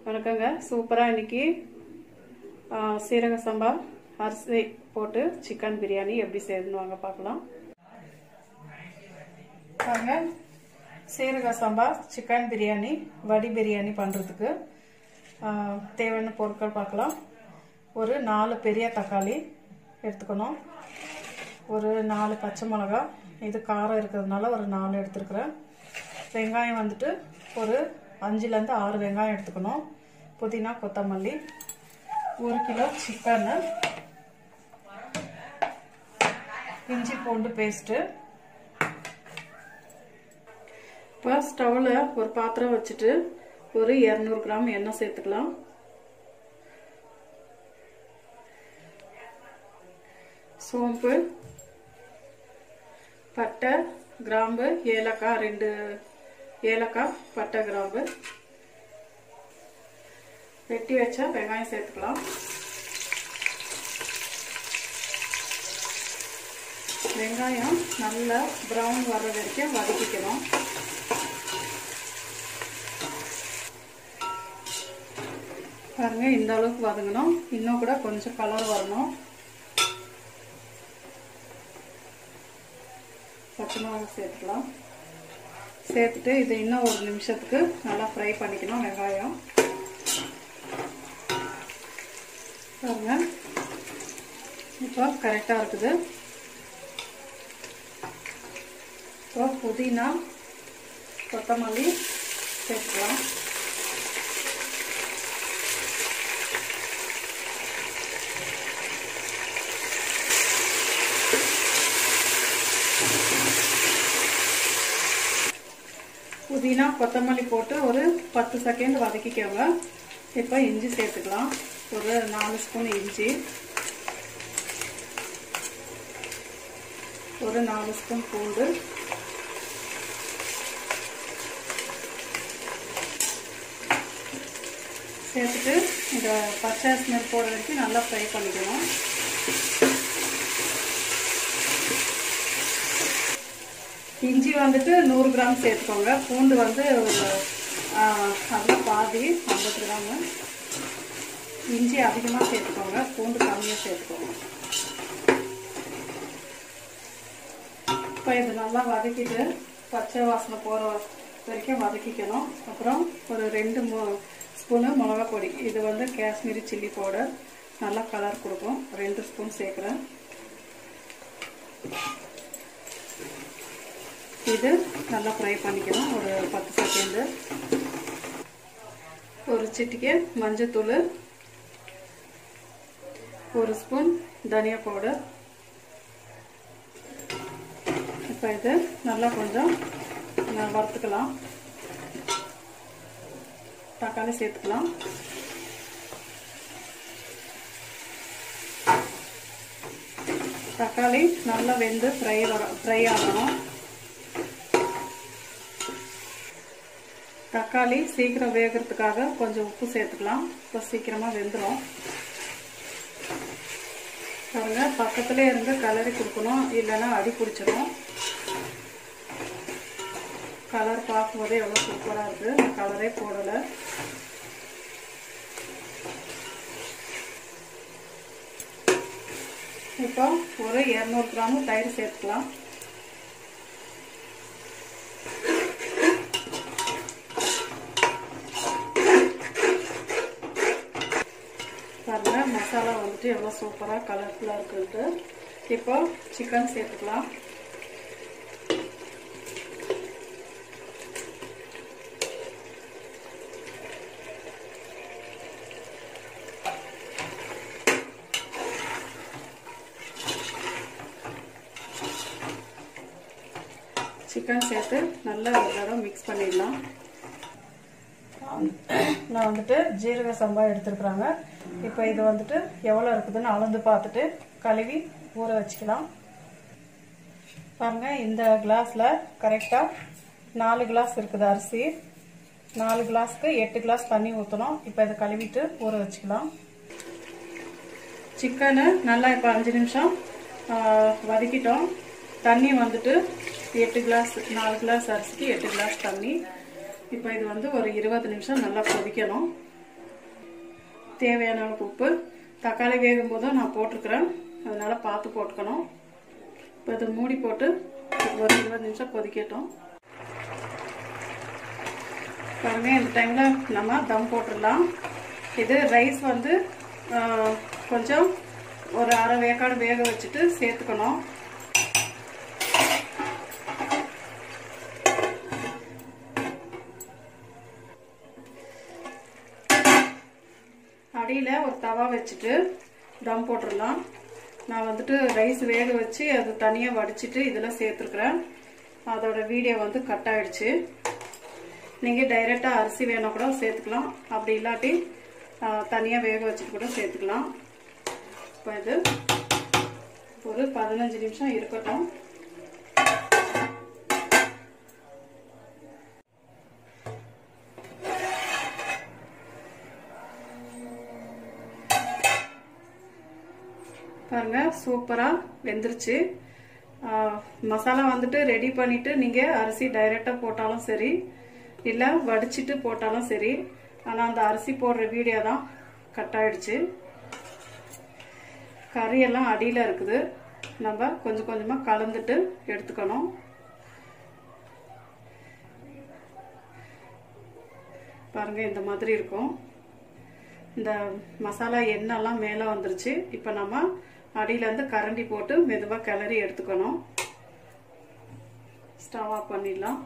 வணக்கங்க சூப்பராக இன்னைக்கு ஆ, சீரக சம்பா அரிசி போட்டு சிக்கன் பிரியாணி எப்படி செய்யணும்னு வாங்க பார்க்கலாம் பாருங்க சீரக சம்பா சிக்கன் பிரியாணி வடி பிரியாணி பண்ணுறதுக்கு தேவையான பொருட்கள் பார்க்கலாம் ஒரு நாலு பெரிய தக்காளி எடுத்துக்கணும் ஒரு நாலு பச்சை மிளகா இது காரம் இருக்கிறதுனால ஒரு நாலு எடுத்துருக்குறேன் வெங்காயம் வந்துட்டு ஒரு அஞ்சுலேருந்து ஆறு வெங்காயம் எடுத்துக்கணும் புதினா கொத்தமல்லி ஒரு கிலோ சிக்கனு இஞ்சி பூண்டு பேஸ்ட்டு இப்போ ஸ்டவ்வில் ஒரு பாத்திரம் வச்சுட்டு ஒரு இரநூறு கிராம் எண்ணெய் சேர்த்துக்கலாம் சோம்பு பட்டை கிராம்பு ஏலக்காய் ரெண்டு ஏலக்காய் பட்டை கிராம்பு வெட்டி வச்சா வெங்காயம் சேர்த்துக்கலாம் வெங்காயம் நல்லா ப்ரௌன் வர்ற வரைக்கும் வதக்கிக்கணும் பாருங்க இந்த அளவுக்கு வதங்கணும் இன்னும் கூட கொஞ்சம் கலர் வரணும் பச்சை மிளகா சேர்த்துக்கலாம் சேர்த்துட்டு இது இன்னும் ஒரு நிமிஷத்துக்கு நல்லா ஃப்ரை பண்ணிக்கணும் வெங்காயம் பாருங்க இப்போ கரெக்டாக இருக்குது இப்போ புதினா கொத்தமல்லி சேர்த்துக்கலாம் புதினா கொத்தமல்லி போட்டு ஒரு பத்து செகண்ட் வதக்கிக்கோங்க இப்போ இஞ்சி சேர்த்துக்கலாம் ஒரு நாலு ஸ்பூன் இஞ்சி ஒரு நாலு ஸ்பூன் பூண்டு சேர்த்துட்டு இந்த பச்சை ஸ்மெல் போட வரைக்கும் நல்லா ஃப்ரை பண்ணிக்கணும் இஞ்சி வந்துட்டு நூறு கிராம் சேர்த்துக்கோங்க பூண்டு வந்து ஒரு அதில் பாதி ஐம்பது கிராமு இஞ்சி அதிகமாக சேர்த்துக்கோங்க பூண்டு கம்மியாக சேர்த்துக்கோங்க இப்போ இது நல்லா வதக்கிட்டு பச்சை வாசனை போகிற வரைக்கும் வதக்கிக்கணும் அப்புறம் ஒரு ரெண்டு மூ ஸ்பூனு மிளகா பொடி இது வந்து காஷ்மீரி சில்லி பவுடர் நல்லா கலர் கொடுக்கும் ரெண்டு ஸ்பூன் சேர்க்குறேன் இது நல்லா ஃப்ரை பண்ணிக்கணும் ஒரு பத்து செகண்டு ஒரு சிட்டிக்கை மஞ்சத்தூள் ஒரு ஸ்பூன் தனியா பவுடர் இப்போ இது நல்லா கொஞ்சம் வறுத்துக்கலாம் தக்காளி சேர்த்துக்கலாம் தக்காளி நல்லா வெந்து ஃப்ரை வர ஃப்ரை ஆகணும் தக்காளி சீக்கிரம் வேகிறதுக்காக கொஞ்சம் உப்பு சேர்த்துக்கலாம் இப்போ சீக்கிரமாக வெந்துடும் பாருங்க பக்கத்துலேயே இருந்து கலரி கொடுக்கணும் இல்லைன்னா அடி பிடிச்சிடும் கலர் பார்க்கும்போதே எவ்வளோ சூப்பராக இருக்குது நான் கலரே போடலை இப்போ ஒரு இரநூறு கிராம் தயிர் சேர்த்துக்கலாம் பாருங்க மசாலா வந்துட்டு எவ்வளோ சூப்பராக கலர்ஃபுல்லாக இருக்குன்ட்டு இப்போ சிக்கன் சேர்த்துக்கலாம் சிக்கன் சேர்த்து நல்லா ஒரு தடவை மிக்ஸ் பண்ணிடலாம் நான் வந்துட்டு ஜீரக சம்பா எடுத்துருக்குறாங்க இப்போ இது வந்துட்டு எவ்வளோ இருக்குதுன்னு அளந்து பார்த்துட்டு கழுவி ஊற வச்சுக்கலாம் பாருங்க இந்த கிளாஸில் கரெக்டாக நாலு கிளாஸ் இருக்குது அரிசி நாலு கிளாஸ்க்கு எட்டு கிளாஸ் தண்ணி ஊற்றணும் இப்போ இதை கழுவிட்டு ஊற வச்சுக்கலாம் சிக்கனு நல்லா இப்போ அஞ்சு நிமிஷம் வதக்கிட்டோம் தண்ணி வந்துட்டு எட்டு கிளாஸ் நாலு கிளாஸ் அரிசிக்கு எட்டு கிளாஸ் தண்ணி இப்போ இது வந்து ஒரு இருபது நிமிஷம் நல்லா கொதிக்கணும் தேவையான அளவுக்கு உப்பு தக்காளி வேகும் போதும் நான் போட்டிருக்கிறேன் அதனால் பார்த்து போட்டுக்கணும் இப்போ இது மூடி போட்டு ஒரு இருபது நிமிஷம் கொதிக்கட்டும் பாருங்க இந்த டைமில் நம்ம தம் போட்டுடலாம் இது ரைஸ் வந்து கொஞ்சம் ஒரு அரை வேக்காடு வேக வச்சுட்டு சேர்த்துக்கணும் அடியில் ஒரு தவா வச்சுட்டு தம் போட்டுடலாம் நான் வந்துட்டு ரைஸ் வேக வச்சு அது தனியாக வடிச்சிட்டு இதில் சேர்த்துருக்குறேன் அதோட வீடியோ வந்து கட் ஆயிடுச்சு நீங்கள் டைரெக்டாக அரிசி வேணால் கூட சேர்த்துக்கலாம் அப்படி இல்லாட்டி தனியாக வேக வச்சுட்டு கூட சேர்த்துக்கலாம் இப்போ இது ஒரு பதினஞ்சு நிமிஷம் இருக்கட்டும் பாருங்க சூப்பராக வெந்துருச்சு மசாலா வந்துட்டு ரெடி பண்ணிட்டு நீங்கள் அரிசி டைரெக்டாக போட்டாலும் சரி இல்லை வடிச்சிட்டு போட்டாலும் சரி ஆனால் அந்த அரிசி போடுற வீடியோ தான் கட் ஆயிடுச்சு கறியெல்லாம் அடியில் இருக்குது நம்ம கொஞ்சம் கொஞ்சமாக கலந்துட்டு எடுத்துக்கணும் பாருங்க இந்த மாதிரி இருக்கும் இந்த மசாலா எண்ணெய்லாம் மேலே வந்துருச்சு இப்போ நம்ம அடியிலேருந்து கரண்டி போட்டு மெதுவாக கிளறி எடுத்துக்கணும் ஸ்டவ் ஆஃப் பண்ணிடலாம்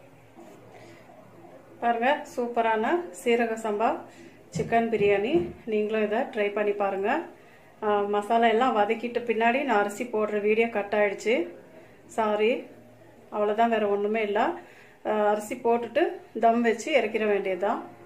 பாருங்க சூப்பரான சீரக சம்பா சிக்கன் பிரியாணி நீங்களும் இதை ட்ரை பண்ணி பாருங்கள் மசாலா எல்லாம் வதக்கிட்டு பின்னாடி நான் அரிசி போடுற வீடியோ கட் ஆயிடுச்சு சாரி அவ்வளோதான் வேறு ஒன்றுமே இல்லை அரிசி போட்டுட்டு தம் வச்சு இறக்கிற வேண்டியதுதான்